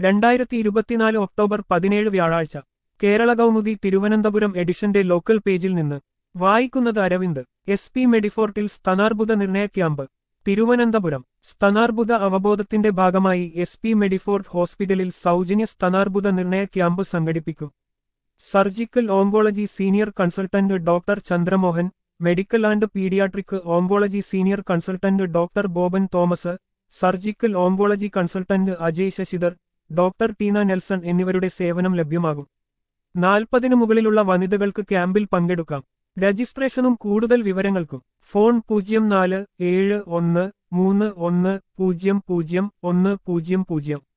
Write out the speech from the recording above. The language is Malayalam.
രണ്ടായിരത്തി ഇരുപത്തിനാല് ഒക്ടോബർ പതിനേഴ് വ്യാഴാഴ്ച കേരള കൗമുദി തിരുവനന്തപുരം എഡിഷന്റെ ലോക്കൽ പേജിൽ നിന്ന് വായിക്കുന്നത് അരവിന്ദ് എസ് പി മെഡിഫോർട്ടിൽ സ്തനാർബുദ നിർണയ ക്യാമ്പ് തിരുവനന്തപുരം സ്തനാർബുദ അവബോധത്തിന്റെ ഭാഗമായി എസ് പി മെഡിഫോർട്ട് ഹോസ്പിറ്റലിൽ സൗജന്യ സ്തനാർബുദ നിർണയ ക്യാമ്പ് സംഘടിപ്പിക്കും surgical oncology senior consultant doctor Chandramohan medical and paediatric oncology senior consultant doctor Boban Thomas surgical oncology consultant Ajay Sasidhar doctor Teena Nelson എന്നിവരുടെ സേവനം ലഭ്യമാകും നാൽപ്പതിനു മുകളിലുള്ള വനിതകൾക്ക് ക്യാമ്പിൽ പങ്കെടുക്കാം രജിസ്ട്രേഷനും കൂടുതൽ വിവരങ്ങൾക്കും ഫോൺ പൂജ്യം നാല് ഏഴ് ഒന്ന് മൂന്ന് ഒന്ന് പൂജ്യം പൂജ്യം ഒന്ന് പൂജ്യം പൂജ്യം